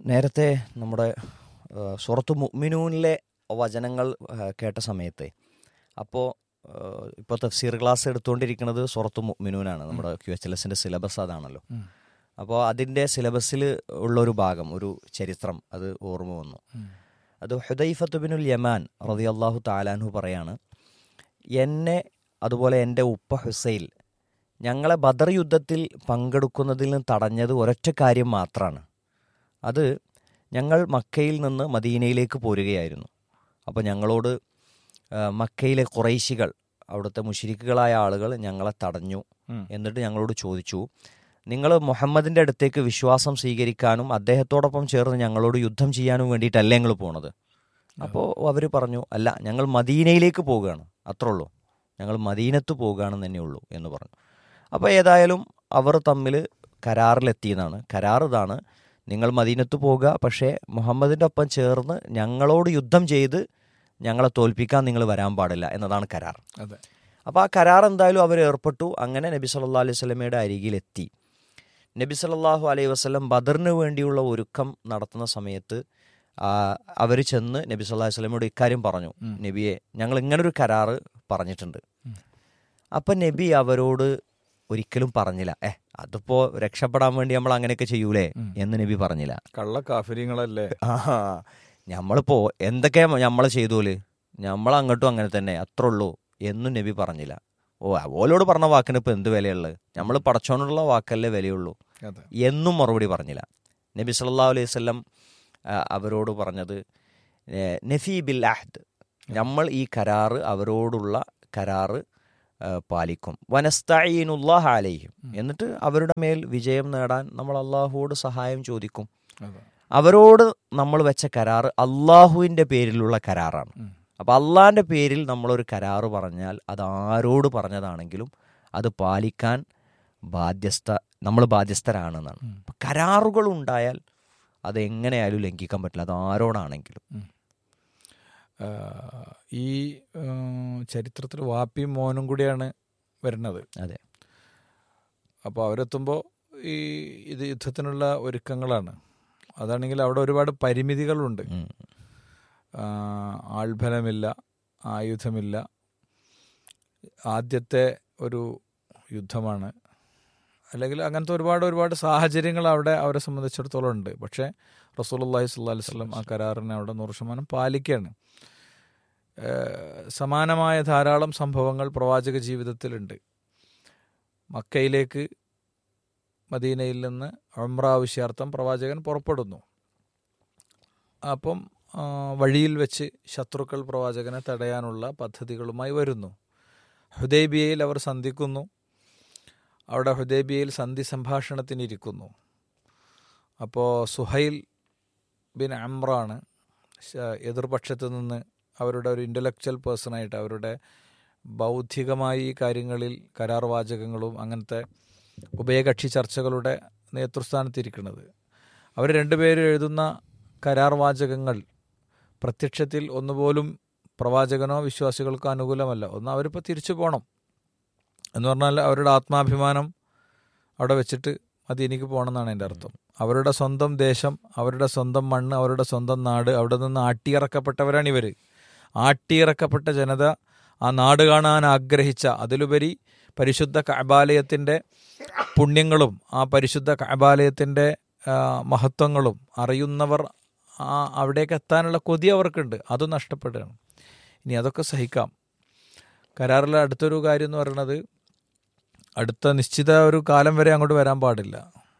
നേരത്തെ നമ്മുടെ ആ, സൂറത്ത് മുഅ്മിനൂനിലെ വചനങ്ങൾ ആ, കേട്ട സമയത്ത് അപ്പോൾ ഇപ്പോൾ തഫ്സീർ ക്ലാസ് എടുത്തുകൊണ്ടിരിക്കുന്നത് സൂറത്ത് മുഅ്മിനൂനാണ് നമ്മുടെ ക്യു എച്ച് എൽ എസിൻ്റെ സിലബസ് അതാണല്ലോ ഉം. അപ്പോൾ അതിൻ്റെ സിലബസിൽ ഉള്ളൊരു ഭാഗം ഒരു ചരിത്രം അത് ഓർമ്മ വന്നു ഉം. അത് ഹുദൈഫത്ത് ബിനുൽ യമാൻ റളിയല്ലാഹു താലാൻഹു പറയാണ് എന്നെ അതുപോലെ എൻ്റെ ഉപ്പ ഹുസൈൽ ഞങ്ങളെ ബദർ യുദ്ധത്തിൽ പങ്കെടുക്കുന്നതിൽ നിന്ന് തടഞ്ഞത് ഒരൊറ്റ കാര്യം മാത്രമാണ് അത് ഞങ്ങൾ മക്കയിൽ നിന്ന് മദീനയിലേക്ക് പോരുകയായിരുന്നു അപ്പോൾ ഞങ്ങളോട് ആ, മക്കയിലെ കുറൈശികൾ അവിടുത്തെ മുഷിരിക്കുകളായ ആളുകൾ ഞങ്ങളെ തടഞ്ഞു ഉം. എന്നിട്ട് ഞങ്ങളോട് ചോദിച്ചു നിങ്ങൾ മുഹമ്മദിൻ്റെ അടുത്തേക്ക് വിശ്വാസം സ്വീകരിക്കാനും അദ്ദേഹത്തോടൊപ്പം ചേർന്ന് ഞങ്ങളോട് യുദ്ധം ചെയ്യാനും വേണ്ടിയിട്ടല്ല ഞങ്ങൾ പോണത് അപ്പോൾ അവർ പറഞ്ഞു അല്ല ഞങ്ങൾ മദീനയിലേക്ക് പോവുകയാണ് അത്രേ ഉള്ളൂ ഞങ്ങൾ മദീനത്ത് പോകുകയാണെന്ന് തന്നെ ഉള്ളൂ എന്ന് പറഞ്ഞു അപ്പോൾ ഏതായാലും അവർ തമ്മിൽ കരാറിലെത്തിയതാണ് കരാർ ഇതാണ് നിങ്ങൾ മദീനത്ത് പോകുക പക്ഷേ മുഹമ്മദിൻ്റെ ഒപ്പം ചേർന്ന് ഞങ്ങളോട് യുദ്ധം ചെയ്ത് ഞങ്ങളെ തോൽപ്പിക്കാൻ നിങ്ങൾ വരാൻ പാടില്ല എന്നതാണ് കരാർ അതെ അപ്പോൾ ആ കരാർ എന്തായാലും അവർ ഏർപ്പെട്ടു അങ്ങനെ നബി സല്ലല്ലാഹു അലൈഹി വസല്ലമയുടെ അരികിലെത്തി നബി സല്ലല്ലാഹു അലൈഹി വസല്ലം ബദറിന് വേണ്ടിയുള്ള ഒരുക്കം നടത്തുന്ന സമയത്ത് അവർ ചെന്ന് നബി സല്ലല്ലാഹു അലൈഹി വസല്ലമയോട് ഇക്കാര്യം പറഞ്ഞു ഉം. നബിയെ ഞങ്ങൾ ഇങ്ങനൊരു കരാറ് പറഞ്ഞിട്ടുണ്ട് ഉം. അപ്പം നബി അവരോട് ഒരിക്കലും പറഞ്ഞില്ല ഏ അതിപ്പോൾ രക്ഷപ്പെടാൻ വേണ്ടി നമ്മൾ അങ്ങനെയൊക്കെ ചെയ്യൂലേ ഉം. എന്ന് നബി പറഞ്ഞില്ല കള്ള കാഫര്യങ്ങളല്ലേ ആ നമ്മളിപ്പോ എന്തൊക്കെ നമ്മൾ ചെയ്തോല് നമ്മൾ അങ്ങോട്ടും അങ്ങനെ തന്നെ അത്രേ ഉള്ളൂ എന്നും നബി പറഞ്ഞില്ല ഓ ഓലോട് പറഞ്ഞ വാക്കിന് ഇപ്പൊ എന്ത് വിലയുള്ളത് നമ്മൾ പടച്ചോനുള്ള വാക്കല്ലേ വിലയുള്ളൂ അതെ എന്നും മറുപടി പറഞ്ഞില്ല നബി സല്ലല്ലാഹു അലൈഹി വസല്ലം ആ, അവരോട് പറഞ്ഞത് ഏ, നഫീ ബിൽ അഹ്ദ് നമ്മൾ ഈ കരാറ് അവരോടുള്ള കരാറ് ആ, പാലിക്കും വനസ്തഈനുല്ലാഹ അലൈഹിം എന്നിട്ട് അവരുടെ മേൽ വിജയം നേടാൻ നമ്മൾ അള്ളാഹുവോട് സഹായം ചോദിക്കും അതെ അവരോട് നമ്മൾ വെച്ച കരാറ് അള്ളാഹുവിൻ്റെ പേരിലുള്ള കരാറാണ് ഉം. അപ്പം അള്ളാഹിൻ്റെ പേരിൽ നമ്മളൊരു കരാറ് പറഞ്ഞാൽ അത് ആരോട് പറഞ്ഞതാണെങ്കിലും അത് പാലിക്കാൻ ബാധ്യസ്ഥ നമ്മൾ ബാധ്യസ്ഥരാണെന്നാണ് ഉം. അപ്പം കരാറുകൾ ഉണ്ടായാൽ അത് എങ്ങനെയായാലും ലംഘിക്കാൻ പറ്റില്ല അത് ആരോടാണെങ്കിലും ആ, ഈ ചരിത്രത്തിൽ വാപ്പിയും മോനും കൂടിയാണ് വരുന്നത് അതെ അപ്പോൾ അവരെത്തുമ്പോൾ ഈ ഇത് യുദ്ധത്തിനുള്ള ഒരുക്കങ്ങളാണ് അതാണെങ്കിൽ അവിടെ ഒരുപാട് പരിമിതികളുണ്ട് ഉം. ആ, ആൾബലമില്ല ആയുധമില്ല ആദ്യത്തെ ഒരു യുദ്ധമാണ് അല്ലെങ്കിൽ അങ്ങനത്തെ ഒരുപാട് ഒരുപാട് സാഹചര്യങ്ങൾ അവിടെ അവരെ സംബന്ധിച്ചിടത്തോളം ഉണ്ട് പക്ഷേ റസൂലുള്ളാഹി സ്വല്ലല്ലാഹി അലൈഹി വസല്ലം ആ കരാറിനെ അവിടെ നൂറ് ശതമാനം പാലിക്കുകയാണ് ഏഹ് സമാനമായ ധാരാളം സംഭവങ്ങൾ പ്രവാചക ജീവിതത്തിലുണ്ട് മക്കയിലേക്ക് മദീനയിൽ നിന്ന് ഉംറ ആവശ്യാർത്ഥം പ്രവാചകൻ പുറപ്പെടുന്നു അപ്പം ആ, വഴിയിൽ വെച്ച് ശത്രുക്കൾ പ്രവാചകനെ തടയാനുള്ള പദ്ധതികളുമായി വരുന്നു ഹുദൈബിയയിൽ അവർ സന്ധിക്കുന്നു അവിടെ ഹുദൈബിയയിൽ സന്ധി സംഭാഷണത്തിനിരിക്കുന്നു അപ്പോൾ സുഹൈൽ ബിൻ അമ്രാണ് ശ- എതിർപക്ഷത്ത് നിന്ന് അവരുടെ ഒരു ഇൻ്റലക്ച്വൽ പേഴ്സണായിട്ട് അവരുടെ ബൗദ്ധികമായി ഈ കാര്യങ്ങളിൽ കരാർ വാചകങ്ങളും അങ്ങനത്തെ ഉഭയകക്ഷി ചർച്ചകളുടെ നേതൃസ്ഥാനത്തിരിക്കുന്നത് അവർ രണ്ടുപേരും എഴുതുന്ന കരാർ വാചകങ്ങൾ പ്രത്യക്ഷത്തിൽ ഒന്നുപോലും പ്രവാചകനോ വിശ്വാസികൾക്കോ അനുകൂലമല്ല ഒന്ന് അവരിപ്പോൾ തിരിച്ചു പോകണം എന്ന് പറഞ്ഞാൽ അവരുടെ ആത്മാഭിമാനം അവിടെ വെച്ചിട്ട് അത് എനിക്ക് പോകണമെന്നാണ് എൻ്റെ അർത്ഥം അവരുടെ സ്വന്തം ദേശം അവരുടെ സ്വന്തം മണ്ണ് അവരുടെ സ്വന്തം നാട് അവിടെ നിന്ന് ആട്ടിയിറക്കപ്പെട്ടവരാണ് ഇവർ ആട്ടിയിറക്കപ്പെട്ട ജനത ആ നാട് കാണാൻ ആഗ്രഹിച്ച അതിലുപരി പരിശുദ്ധ കഅബാലയത്തിൻ്റെ പുണ്യങ്ങളും ആ പരിശുദ്ധ കഅബാലയത്തിൻ്റെ മഹത്വങ്ങളും അറിയുന്നവർ ആ അവിടേക്ക് എത്താനുള്ള കൊതി അവർക്കുണ്ട് അതും നഷ്ടപ്പെടുകയാണ് ഇനി അതൊക്കെ സഹിക്കാം കരാറിലെ അടുത്തൊരു കാര്യം എന്ന് പറയുന്നത് അടുത്ത നിശ്ചിത ഒരു കാലം വരെ അങ്ങോട്ട് വരാൻ പാടില്ല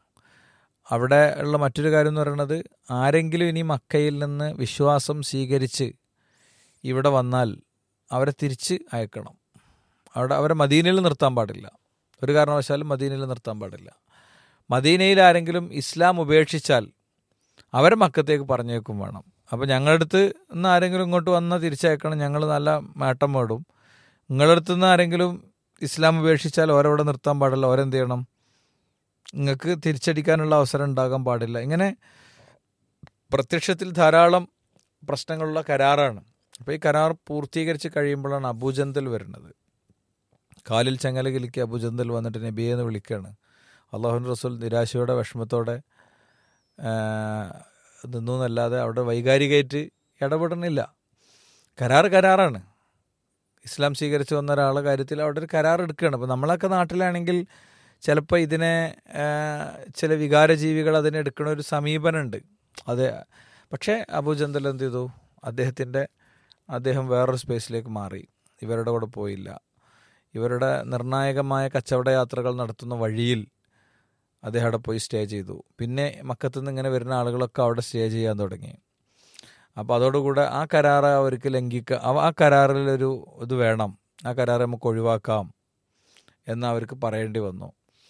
അവിടെ ഉള്ള മറ്റൊരു കാര്യം എന്ന് പറയുന്നത് ആരെങ്കിലും ഇനി മക്കയിൽ നിന്ന് വിശ്വാസം സ്വീകരിച്ച് ഇവിടെ വന്നാൽ അവരെ തിരിച്ച് അയക്കണം അവിടെ അവരെ മദീനയിൽ നിർത്താൻ പാടില്ല ഒരു കാരണവശാലും മദീനയിൽ നിർത്താൻ പാടില്ല മദീനയിൽ ആരെങ്കിലും ഇസ്ലാം ഉപേക്ഷിച്ചാൽ അവരെ മക്കത്തേക്ക് പറഞ്ഞേക്കും വേണം അപ്പോൾ ഞങ്ങളുടെ അടുത്ത് നിന്ന് ആരെങ്കിലും ഇങ്ങോട്ട് വന്നാൽ തിരിച്ചയക്കണം ഞങ്ങൾ നല്ല മേട്ടം മേടും നിങ്ങളുടെ അടുത്ത് നിന്ന് ആരെങ്കിലും ഇസ്ലാം ഉപേക്ഷിച്ചാൽ ഓരവിടെ നിർത്താൻ പാടില്ല ഓരെന്ത് ചെയ്യണം നിങ്ങൾക്ക് തിരിച്ചടിക്കാനുള്ള അവസരം ഉണ്ടാകാൻ പാടില്ല ഇങ്ങനെ പ്രത്യക്ഷത്തിൽ ധാരാളം പ്രശ്നങ്ങളുള്ള കരാറാണ് അപ്പോൾ ഈ കരാർ പൂർത്തീകരിച്ച് കഴിയുമ്പോഴാണ് അബൂജന്തൽ വരുന്നത് കാലിൽ ചങ്ങല കിലുക്കി അബൂജന്തൽ വന്നിട്ട് നബിയെ എന്ന് വിളിക്കുകയാണ് അള്ളാഹുൻ റസൂൽ നിരാശയോടെ വിഷമത്തോടെ ആ, നിന്നു എന്നല്ലാതെ അവിടെ വൈകാരികമായിട്ട് ഇടപെടണില്ല കരാർ കരാറാണ് ഇസ്ലാം സ്വീകരിച്ച് വന്ന ഒരാളെ കാര്യത്തിൽ അവിടെ ഒരു കരാർ എടുക്കുകയാണ് അപ്പോൾ നമ്മളൊക്കെ നാട്ടിലാണെങ്കിൽ ചിലപ്പോൾ ഇതിനെ ആ, ചില വികാരജീവികൾ അതിനെ എടുക്കുന്ന ഒരു സമീപനമുണ്ട് അതെ പക്ഷേ അബുജന്തൽ എന്ത് ചെയ്തു അദ്ദേഹത്തിൻ്റെ അദ്ദേഹം വേറൊരു സ്പേസിലേക്ക് മാറി ഇവരുടെ കൂടെ പോയില്ല ഇവരുടെ നിർണായകമായ കച്ചവട യാത്രകൾ നടത്തുന്ന വഴിയിൽ അദ്ദേഹം അവിടെ പോയി സ്റ്റേ ചെയ്തു പിന്നെ മക്കത്തു നിന്ന് ഇങ്ങനെ വരുന്ന ആളുകളൊക്കെ അവിടെ സ്റ്റേ ചെയ്യാൻ തുടങ്ങി അപ്പോൾ അതോടുകൂടെ ആ കരാർ അവർക്ക് ലംഘിക്കുക അവ- ആ കരാറിലൊരു ഇത് വേണം ആ കരാർ നമുക്ക് ഒഴിവാക്കാം എന്ന് അവർക്ക് പറയേണ്ടി വന്നു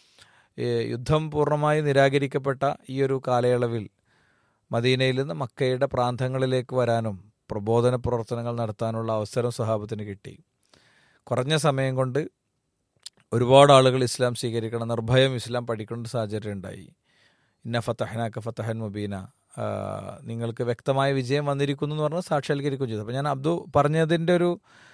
ഈ യുദ്ധം പൂർണ്ണമായി നിരാകരിക്കപ്പെട്ട ഈ ഒരു കാലയളവിൽ മദീനയിൽ നിന്ന് മക്കയുടെ പ്രാന്തങ്ങളിലേക്ക് വരാനും പ്രബോധന പ്രവർത്തനങ്ങൾ നടത്താനുള്ള അവസരം സ്വഹാബത്തിന് കിട്ടി കുറഞ്ഞ സമയം കൊണ്ട് ഒരുപാട് ആളുകൾ ഇസ്ലാം സ്വീകരിക്കണം നിർഭയം ഇസ്ലാം പഠിക്കേണ്ട സാഹചര്യം ഉണ്ടായി ഇന്ന ഫത്തഹനാക്ക ഫത്തഹൻ മുബീന ആ, നിങ്ങൾക്ക് വ്യക്തമായ വിജയം വന്നിരിക്കുന്നു എന്ന് പറഞ്ഞാൽ സാക്ഷാത്കരിക്കുകയും ചെയ്തു അപ്പോൾ ഞാൻ അബ്ദു പറഞ്ഞതിൻ്റെ ഒരു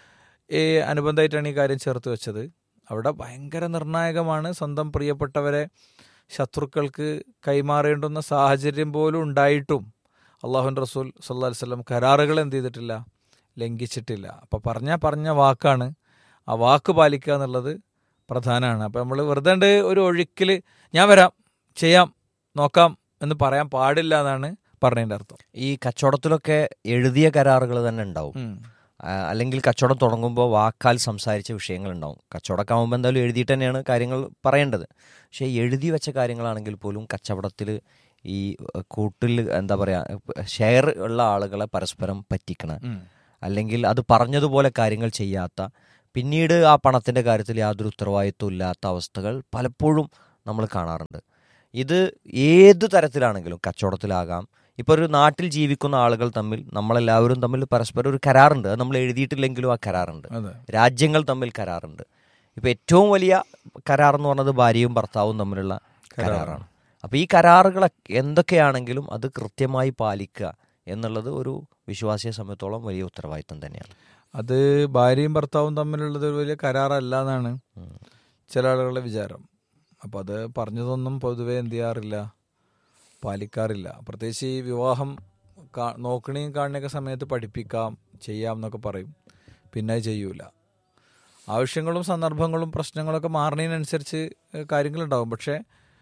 ഈ അനുബന്ധമായിട്ടാണ് ഈ കാര്യം ചേർത്ത് വെച്ചത് അവിടെ ഭയങ്കര നിർണായകമാണ് സ്വന്തം പ്രിയപ്പെട്ടവരെ ശത്രുക്കൾക്ക് കൈമാറേണ്ടുന്ന സാഹചര്യം പോലും ഉണ്ടായിട്ടും അള്ളാഹുൻ റസൂൽ സല്ലാ വല്ലം കരാറുകൾ എന്ത് ചെയ്തിട്ടില്ല ലംഘിച്ചിട്ടില്ല അപ്പോൾ പറഞ്ഞാൽ പറഞ്ഞ വാക്കാണ് ആ വാക്ക് പാലിക്കുക എന്നുള്ളത് പ്രധാനമാണ് അപ്പോൾ നമ്മൾ വെറുതെ ഉണ്ട് ഒരു ഒഴുക്കിൽ ഞാൻ വരാം ചെയ്യാം നോക്കാം എന്ന് പറയാൻ പാടില്ല എന്നാണ് പറഞ്ഞതിൻ്റെ അർത്ഥം ഈ കച്ചവടത്തിലൊക്കെ എഴുതിയ കരാറുകൾ തന്നെ ഉണ്ടാവും ആ, അല്ലെങ്കിൽ കച്ചവടം തുടങ്ങുമ്പോൾ വാക്കാൽ സംസാരിച്ച വിഷയങ്ങളുണ്ടാവും കച്ചവടമൊക്കെ ആകുമ്പോൾ എന്തായാലും എഴുതിയിട്ട് തന്നെയാണ് കാര്യങ്ങൾ പറയേണ്ടത് പക്ഷേ എഴുതി വെച്ച കാര്യങ്ങളാണെങ്കിൽ പോലും കച്ചവടത്തിൽ ഈ ഏഹ്, കൂട്ടിൽ എന്താ പറയുക ഷെയർ ഉള്ള ആളുകളെ പരസ്പരം പറ്റിക്കണം അല്ലെങ്കിൽ അത് പറഞ്ഞതുപോലെ കാര്യങ്ങൾ ചെയ്യാത്ത പിന്നീട് ആ പണത്തിൻ്റെ കാര്യത്തിൽ യാതൊരു ഉത്തരവാദിത്വം ഇല്ലാത്ത അവസ്ഥകൾ പലപ്പോഴും നമ്മൾ കാണാറുണ്ട് ഇത് ഏത് തരത്തിലാണെങ്കിലും കച്ചവടത്തിലാകാം ഇപ്പോൾ ഒരു നാട്ടിൽ ജീവിക്കുന്ന ആളുകൾ തമ്മിൽ നമ്മളെല്ലാവരും തമ്മിൽ പരസ്പരം ഒരു കരാറുണ്ട് അത് നമ്മൾ എഴുതിയിട്ടില്ലെങ്കിലും ആ കരാറുണ്ട് അതെ രാജ്യങ്ങൾ തമ്മിൽ കരാറുണ്ട് ഇപ്പൊ ഏറ്റവും വലിയ കരാർ എന്ന് പറഞ്ഞത് ഭാര്യയും ഭർത്താവും തമ്മിലുള്ള കരാറാണ് അപ്പൊ ഈ കരാറുകൾ എന്തൊക്കെയാണെങ്കിലും അത് കൃത്യമായി പാലിക്കുക എന്നുള്ളത് ഒരു വിശ്വാസിയെ സംബന്ധിച്ചോളം വലിയ ഉത്തരവാദിത്തം തന്നെയാണ് അത് ഭാര്യയും ഭർത്താവും തമ്മിലുള്ളത് ഒരു വലിയ കരാറല്ല എന്നാണ് ഉം. ചില ആളുകളുടെ വിചാരം അപ്പം അത് പറഞ്ഞതൊന്നും പൊതുവെ എന്ത് ചെയ്യാറില്ല പാലിക്കാറില്ല പ്രത്യേകിച്ച് ഈ വിവാഹം കാ- നോക്കണേയും കാണുന്നൊക്കെ സമയത്ത് പഠിപ്പിക്കാം ചെയ്യാം എന്നൊക്കെ പറയും പിന്നെ അത് ചെയ്യൂല ആവശ്യങ്ങളും സന്ദർഭങ്ങളും പ്രശ്നങ്ങളൊക്കെ മാറുന്നതിനനുസരിച്ച് ഏഹ്, കാര്യങ്ങളുണ്ടാവും പക്ഷേ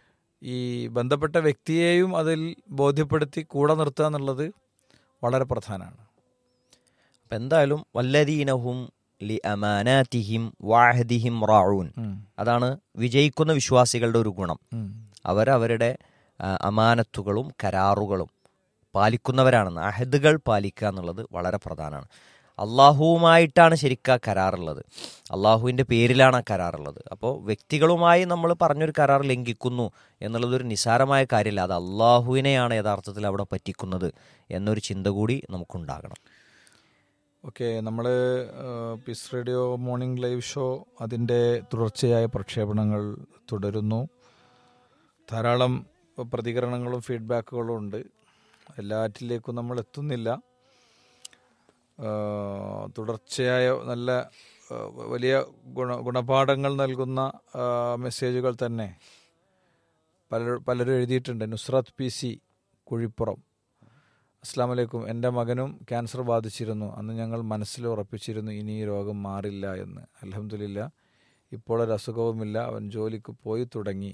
ഈ ബന്ധപ്പെട്ട വ്യക്തിയെയും അതിൽ ബോധ്യപ്പെടുത്തി കൂടെ നിർത്തുക എന്നുള്ളത് വളരെ പ്രധാനമാണ് അപ്പൊ എന്തായാലും വല്ലദീനഹും ലി അമാനാതിഹിം വാഹദിഹിം റാഊൻ ഉം. അതാണ് വിജയിക്കുന്ന വിശ്വാസികളുടെ ഒരു ഗുണം ഉം. അവരവരുടെ ആ, അമാനത്തുകളും കരാറുകളും പാലിക്കുന്നവരാണെന്ന് അഹദുകൾ പാലിക്കുക എന്നുള്ളത് വളരെ പ്രധാനമാണ് അള്ളാഹുവുമായിട്ടാണ് ശരിക്കും ആ കരാറുള്ളത് അള്ളാഹുവിൻ്റെ പേരിലാണ് ആ കരാറുള്ളത് അപ്പോൾ വ്യക്തികളുമായി നമ്മൾ പറഞ്ഞൊരു കരാർ ലംഘിക്കുന്നു എന്നുള്ളത് ഒരു നിസാരമായ കാര്യമില്ല അത് അള്ളാഹുവിനെയാണ് യഥാർത്ഥത്തിൽ അവിടെ പറ്റിക്കുന്നത് എന്നൊരു ചിന്ത കൂടി നമുക്കുണ്ടാകണം ഓക്കെ നമ്മൾ Peace Radio morning live show അതിൻ്റെ തുടർച്ചയായ പ്രക്ഷേപണങ്ങൾ തുടരുന്നു ധാരാളം പ്രതികരണങ്ങളും ഫീഡ്ബാക്കുകളും ഉണ്ട് എല്ലാറ്റിലേക്കും നമ്മൾ എത്തുന്നില്ല ആ, തുടർച്ചയായ നല്ല ആ, വലിയ ഗുണ ഗുണപാഠങ്ങൾ നൽകുന്ന ആ, മെസ്സേജുകൾ തന്നെ പല പലരും എഴുതിയിട്ടുണ്ട് നുസ്രത്ത് പി സി കുഴിപ്പുറം അസ്സാം വലൈക്കും എൻ്റെ മകനും ക്യാൻസർ ബാധിച്ചിരുന്നു അന്ന് ഞങ്ങൾ മനസ്സിൽ ഉറപ്പിച്ചിരുന്നു ഇനി ഈ രോഗം മാറില്ല എന്ന് അലഹമില്ല ഇപ്പോൾ ഒരു അസുഖവുമില്ല അവൻ ജോലിക്ക് പോയി തുടങ്ങി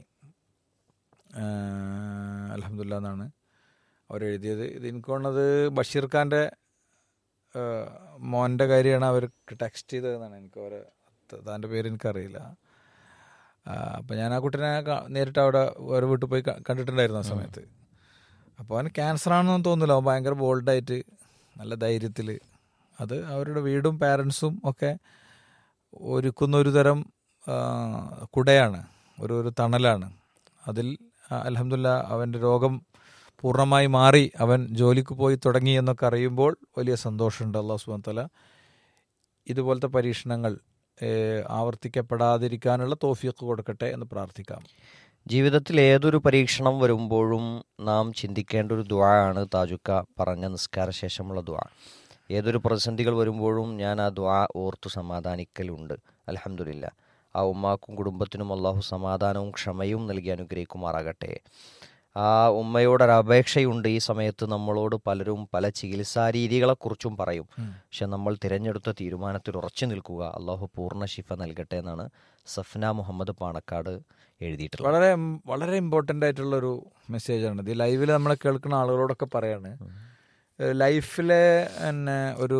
അലഹമില്ല എന്നാണ് അവരെഴുതിയത് ഇത് എനിക്ക് തോന്നുന്നത് ബഷീർ ഖാൻ്റെ മോൻ്റെ കാര്യമാണ് അവർ ടെക്സ്റ്റ് ചെയ്തതെന്നാണ് എനിക്ക് അവർ താൻ്റെ പേര് എനിക്കറിയില്ല അപ്പം ഞാൻ ആ കുട്ടീനെ കാ- നേരിട്ട് അവിടെ ഒരു വീട്ടിൽ പോയി ക- കണ്ടിട്ടുണ്ടായിരുന്നു ആ സമയത്ത് അപ്പോൾ അവന് ക്യാൻസർ ആണെന്ന് തോന്നില്ല അവൻ ഭയങ്കര ബോൾഡായിട്ട് നല്ല ധൈര്യത്തിൽ അത് അവരുടെ വീടും പാരൻസും ഒക്കെ ഒരുക്കുന്ന ഒരു തരം ആ, കുടയാണ് ഒരു ഒരു തണലാണ് അതിൽ അലഹമില്ല അവൻ്റെ രോഗം പൂർണ്ണമായി മാറി അവൻ ജോലിക്ക് പോയി തുടങ്ങി എന്നൊക്കെ അറിയുമ്പോൾ വലിയ സന്തോഷമുണ്ട് അള്ളാഹു സുബാൻ തല ഇതുപോലത്തെ പരീക്ഷണങ്ങൾ ഏഹ്, ആവർത്തിക്കപ്പെടാതിരിക്കാനുള്ള തോഫിയൊക്കെ കൊടുക്കട്ടെ എന്ന് പ്രാർത്ഥിക്കാം ജീവിതത്തിൽ ഏതൊരു പരീക്ഷണം വരുമ്പോഴും നാം ചിന്തിക്കേണ്ട ഒരു ദ്വാണ് താജുക്ക പറഞ്ഞ നിസ്കാര ശേഷമുള്ള ദ്വാ ഏതൊരു പ്രതിസന്ധികൾ വരുമ്പോഴും ഞാൻ ആ ദ്വാ ഓർത്തു സമാധാനിക്കലുണ്ട് അലഹമില്ല ആ ഉമ്മാക്കും കുടുംബത്തിനും അള്ളാഹു സമാധാനവും ക്ഷമയും നൽകി അനുഗ്രഹിക്കുമാറാകട്ടെ ആ ഉമ്മയോടൊരു അപേക്ഷയുണ്ട് ഈ സമയത്ത് നമ്മളോട് പലരും പല ചികിത്സാ രീതികളെക്കുറിച്ചും പറയും പക്ഷെ നമ്മൾ തിരഞ്ഞെടുത്ത തീരുമാനത്തിൽ ഉറച്ചു നിൽക്കുക അള്ളാഹു പൂർണ്ണ ശിഫ നൽകട്ടെ എന്നാണ് സഫ്ന മുഹമ്മദ് പാണക്കാട് എഴുതിയിട്ടുള്ളത് വളരെ വളരെ ഇമ്പോർട്ടൻ്റ് ആയിട്ടുള്ളൊരു മെസ്സേജാണ് ഇത് ലൈവിൽ നമ്മളെ കേൾക്കുന്ന ആളുകളോടൊക്കെ പറയാണ് ലൈഫിലെ തന്നെ ഒരു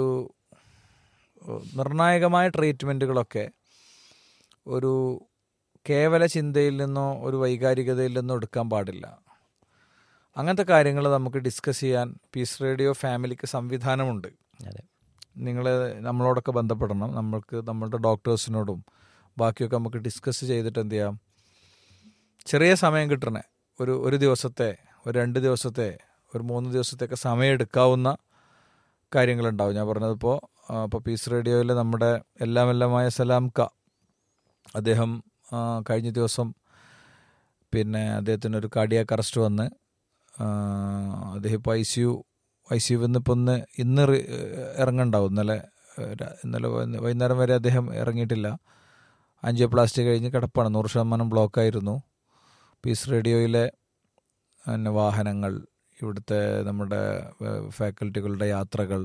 നിർണായകമായ ട്രീറ്റ്മെൻറ്റുകളൊക്കെ ഒരു കേവല ചിന്തയിൽ നിന്നോ ഒരു വൈകാരികതയിൽ നിന്നോ എടുക്കാൻ പാടില്ല അങ്ങനത്തെ കാര്യങ്ങൾ നമുക്ക് ഡിസ്കസ് ചെയ്യാൻ പീസ് റേഡിയോ ഫാമിലിക്ക് സംവിധാനമുണ്ട് അതെ നിങ്ങൾ നമ്മളോടൊക്കെ ബന്ധപ്പെടണം നമ്മൾക്ക് നമ്മളുടെ ഡോക്ടേഴ്സിനോടും ബാക്കിയൊക്കെ നമുക്ക് ഡിസ്കസ് ചെയ്തിട്ട് എന്ത് ചെയ്യാം ചെറിയ സമയം കിട്ടണേ ഒരു ഒരു ദിവസത്തെ ഒരു രണ്ട് ദിവസത്തെ ഒരു മൂന്ന് ദിവസത്തെയൊക്കെ സമയം എടുക്കാവുന്ന കാര്യങ്ങളുണ്ടാവും ഞാൻ പറഞ്ഞതിപ്പോൾ ഇപ്പോൾ പീസ് റേഡിയോയിൽ നമ്മുടെ എല്ലാം എല്ലാമായ സലാം ക അദ്ദേഹം ആ, കഴിഞ്ഞ ദിവസം പിന്നെ അദ്ദേഹത്തിന് ഒരു കാർഡിയാക്ക് അറസ്റ്റ് വന്ന് ആ, അദ്ദേഹം ഇപ്പോൾ I C U I C U ഇന്നിപ്പോൾ ഒന്ന് ഇന്ന് റി- ഇറങ്ങണ്ടാവും ഇന്നലെ ഏഹ്, ര- ഇന്നലെ വൈകുന്ന- വൈകുന്നേരം വരെ അദ്ദേഹം ഇറങ്ങിയിട്ടില്ല ആൻജിയോപ്ലാസ്റ്റി കഴിഞ്ഞ് കിടപ്പാണ് നൂറ് ശതമാനം ബ്ലോക്കായിരുന്നു പീസ് റേഡിയോയിലെ പിന്നെ വാഹനങ്ങൾ ഇവിടുത്തെ നമ്മുടെ ഏഹ്, ഫാക്കൽറ്റികളുടെ യാത്രകൾ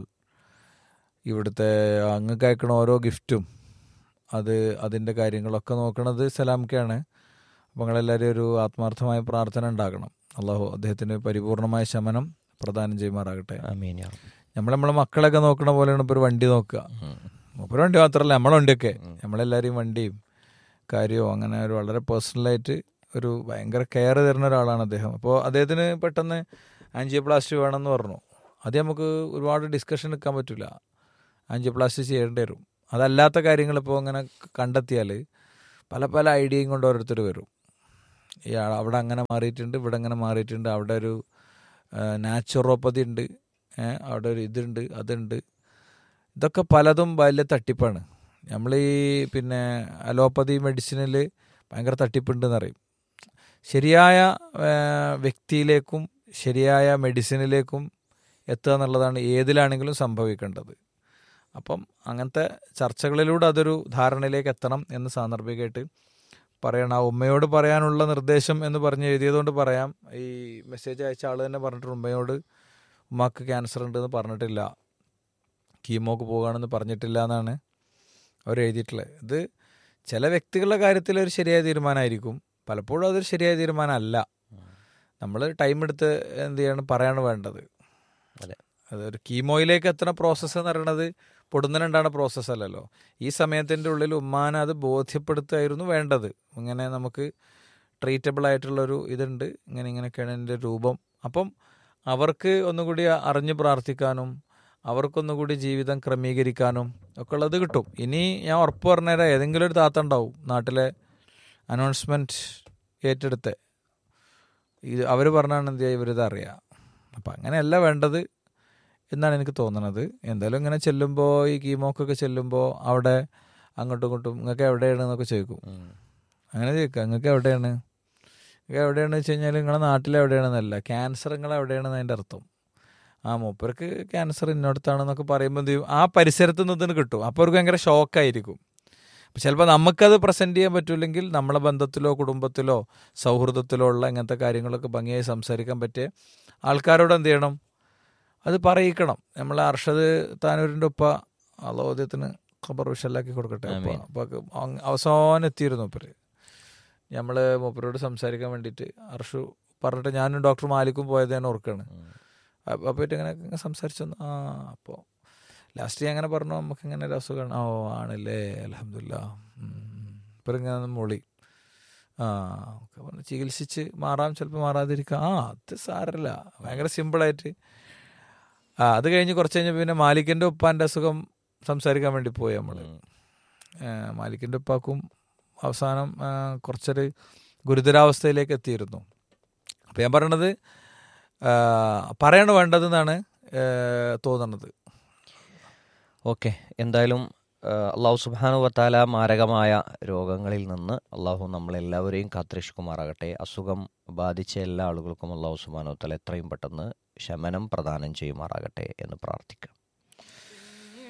ഇവിടുത്തെ അങ്ങക്ക് അയക്കണ ഓരോ ഗിഫ്റ്റും അത് അതിൻ്റെ കാര്യങ്ങളൊക്കെ നോക്കണത് സലാംക്കയാണ് അപ്പോൾ നിങ്ങളെല്ലാവരും ഒരു ആത്മാർത്ഥമായ പ്രാർത്ഥന ഉണ്ടാകണം അള്ളാഹു അദ്ദേഹത്തിന് പരിപൂർണമായ ശമനം പ്രദാനം ചെയ്യുമാറാകട്ടെ ആമീൻ യാ റബ്ബ്. നമ്മൾ നമ്മളെ മക്കളൊക്കെ നോക്കണ പോലെയാണ് ഇപ്പോൾ ഒരു വണ്ടി നോക്കുക ഉം. മൂപ്പര് വണ്ടി മാത്രമല്ല നമ്മളെ വണ്ടിയൊക്കെ നമ്മളെല്ലാവരെയും വണ്ടിയും കാര്യവും അങ്ങനെ ഒരു വളരെ പേഴ്സണലായിട്ട് ഒരു ഭയങ്കര കെയർ തരുന്ന ഒരാളാണ് അദ്ദേഹം അപ്പോൾ അദ്ദേഹത്തിന് പെട്ടെന്ന് ആൻജിയോപ്ലാസ്റ്റി വേണമെന്ന് പറഞ്ഞു അത് നമുക്ക് ഒരുപാട് ഡിസ്കഷൻ എടുക്കാൻ പറ്റില്ല ആൻജിയോപ്ലാസ്റ്റി ചെയ്യേണ്ടി വരും അതല്ലാത്ത കാര്യങ്ങൾ ഇപ്പോൾ അങ്ങനെ കണ്ടെത്തിയാൽ പല പല ഐഡിയയും കൊണ്ട് ഓരോരുത്തർ വരും ഈ ആ- അവിടെ അങ്ങനെ മാറിയിട്ടുണ്ട് ഇവിടെ അങ്ങനെ മാറിയിട്ടുണ്ട് അവിടെ ഒരു നാച്ചുറോപ്പതി ഉണ്ട് ഏ, അവിടെ ഒരു ഇതുണ്ട് അതുണ്ട് ഇതൊക്കെ പലതും വലിയ തട്ടിപ്പാണ് നമ്മൾ ഈ പിന്നെ അലോപ്പതി മെഡിസിനിൽ ഭയങ്കര തട്ടിപ്പുണ്ടെന്ന് അറിയും ശരിയായ ആ, വ്യക്തിയിലേക്കും ശരിയായ മെഡിസിനിലേക്കും എത്തുക എന്നുള്ളതാണ് ഏതിലാണെങ്കിലും സംഭവിക്കേണ്ടത് അപ്പം അങ്ങനത്തെ ചർച്ചകളിലൂടെ അതൊരു ധാരണയിലേക്ക് എത്തണം എന്ന് സാന്ദർഭികമായിട്ട് പറയണം ആ ഉമ്മയോട് പറയാനുള്ള നിർദ്ദേശം എന്ന് പറഞ്ഞ് എഴുതിയതുകൊണ്ട് പറയാം ഈ മെസ്സേജ് അയച്ച ആൾ തന്നെ പറഞ്ഞിട്ട് ഉമ്മയോട് ഉമ്മാക്ക് ക്യാൻസർ ഉണ്ടെന്ന് പറഞ്ഞിട്ടില്ല കീമോക്ക് പോകുകയാണെന്ന് പറഞ്ഞിട്ടില്ല എന്നാണ് അവർ എഴുതിയിട്ടുള്ളത് ഇത് ചില വ്യക്തികളുടെ കാര്യത്തിൽ ഒരു ശരിയായ തീരുമാനമായിരിക്കും പലപ്പോഴും അതൊരു ശരിയായ തീരുമാനമല്ല നമ്മൾ ടൈം എടുത്ത് എന്ത് ചെയ്യണം പറയാണ് വേണ്ടത് അതെ. അതൊരു കീമോയിലേക്ക് എത്തുന്ന പ്രോസസ്സ് എന്ന് പറയുന്നത് പൊടുന്നനുണ്ടാണ് പ്രോസസ്സ് അല്ലല്ലോ ഈ സമയത്തിൻ്റെ ഉള്ളിൽ ഉമ്മാനെ അത് ബോധ്യപ്പെടുത്തുകയായിരുന്നു വേണ്ടത് ഇങ്ങനെ നമുക്ക് ട്രീറ്റബിൾ ആയിട്ടുള്ളൊരു ഇതുണ്ട് ഇങ്ങനെ ഇങ്ങനെയൊക്കെയാണ് എൻ്റെ രൂപം അപ്പം അവർക്ക് ഒന്നുകൂടി അറിഞ്ഞ് പ്രാർത്ഥിക്കാനും അവർക്കൊന്നുകൂടി ജീവിതം ക്രമീകരിക്കാനും ഒക്കെ ഉള്ളത് കിട്ടും ഇനി ഞാൻ ഉറപ്പ് പറഞ്ഞുതരാം ഏതെങ്കിലും ഒരു താത്ത ഉണ്ടാവും നാട്ടിലെ അനൗൺസ്മെൻറ്റ് ഏറ്റെടുത്ത് ഇത് അവർ പറഞ്ഞാണ് എന്ത് ചെയ്യുക ഇവരിത് അറിയാം അപ്പം അങ്ങനെയല്ല വേണ്ടത് എന്നാണ് എനിക്ക് തോന്നുന്നത് എന്തായാലും ഇങ്ങനെ ചെല്ലുമ്പോൾ ഈ കീമോക്കൊക്കെ ചെല്ലുമ്പോൾ അവിടെ അങ്ങോട്ടും ഇങ്ങോട്ടും നിങ്ങൾക്ക് എവിടെയാണ് എന്നൊക്കെ ചോദിക്കും ഉം. അങ്ങനെ ചോദിക്കുക നിങ്ങൾക്ക് എവിടെയാണ് നിങ്ങൾക്ക് എവിടെയാണെന്ന് വെച്ച് കഴിഞ്ഞാൽ നിങ്ങളുടെ നാട്ടിൽ എവിടെയാണെന്നല്ല ക്യാൻസർ നിങ്ങൾ എവിടെയാണെന്ന് അതിൻ്റെ അർത്ഥം ആ മൂപ്പർക്ക് ക്യാൻസർ ഇന്നോടത്താണെന്നൊക്കെ പറയുമ്പോൾ എന്ത് ചെയ്യും ആ പരിസരത്ത് നിന്ന് കിട്ടും അപ്പോൾ അവർക്ക് ഭയങ്കര ഷോക്കായിരിക്കും അപ്പം ചിലപ്പോൾ നമുക്കത് പ്രസൻറ്റ് ചെയ്യാൻ പറ്റില്ലെങ്കിൽ നമ്മളെ ബന്ധത്തിലോ കുടുംബത്തിലോ സൗഹൃദത്തിലോ ഉള്ള ഇങ്ങനത്തെ കാര്യങ്ങളൊക്കെ ഭംഗിയായി സംസാരിക്കാൻ പറ്റിയ ആൾക്കാരോട് എന്ത് ചെയ്യണം അത് പറയിക്കണം നമ്മൾ അർഷദ് താനൂരിൻ്റെ ഉപ്പ അലോദ്യത്തിന് ഖബർ വിഷലാക്കി കൊടുക്കട്ടെ ഉപ്പ ആമീൻ. ഉപ്പാക്ക് അങ്ങ് അവസാനം എത്തിയിരുന്നു മൂപ്പര് നമ്മൾ മൂപ്പരോട് സംസാരിക്കാൻ വേണ്ടിയിട്ട് അർഷു പറഞ്ഞിട്ട് ഞാനും ഡോക്ടർ മാലിക്കും പോയത് ഞാൻ ഓർക്കാണ് ഉം. അപ്പോൾ ഇങ്ങനെ ഇങ്ങനെ സംസാരിച്ചു വന്നു. ആ അപ്പോൾ ലാസ്റ്റ് ഞാൻ അങ്ങനെ പറഞ്ഞു നമുക്ക് ഇങ്ങനെ ഒരു അസുഖമാണ് ആ, ഓ ആണല്ലേ അലഹമില്ല ഇപ്പം ഇങ്ങനെ മൊളി ആ ഒക്കെ പറഞ്ഞു ചികിത്സിച്ച് മാറാം ചിലപ്പോൾ മാറാതിരിക്കാം ആ അത് സാരല്ല ഭയങ്കര സിമ്പിളായിട്ട് ആ അത് കഴിഞ്ഞ് കുറച്ച് കഴിഞ്ഞ് പിന്നെ മാലിക്കിൻ്റെ ഉപ്പാൻ്റെ അസുഖം സംസാരിക്കാൻ വേണ്ടി പോയി നമ്മൾ ഉം. മാലിക്കിൻ്റെ ഉപ്പാക്കും അവസാനം ആ, കുറച്ചൊരു ഗുരുതരാവസ്ഥയിലേക്ക് എത്തിയിരുന്നു അപ്പോൾ ഞാൻ പറയണത് ആ, പറയാണ് വേണ്ടതെന്നാണ് ആ, തോന്നുന്നത് ഓക്കെ എന്തായാലും ആ, അള്ളാഹു സുബാനു വത്താല മാരകമായ രോഗങ്ങളിൽ നിന്ന് അള്ളാഹു നമ്മളെല്ലാവരെയും കാത്തിരക്ഷിക്കുമാറാകട്ടെ അസുഖം ബാധിച്ച എല്ലാ ആളുകൾക്കും അള്ളാഹു സുബാനു വത്താല എത്രയും പെട്ടെന്ന് ശമനം പ്രദാനം ചെയ്യുമാറാകട്ടെ എന്ന് പ്രാർത്ഥിക്കാം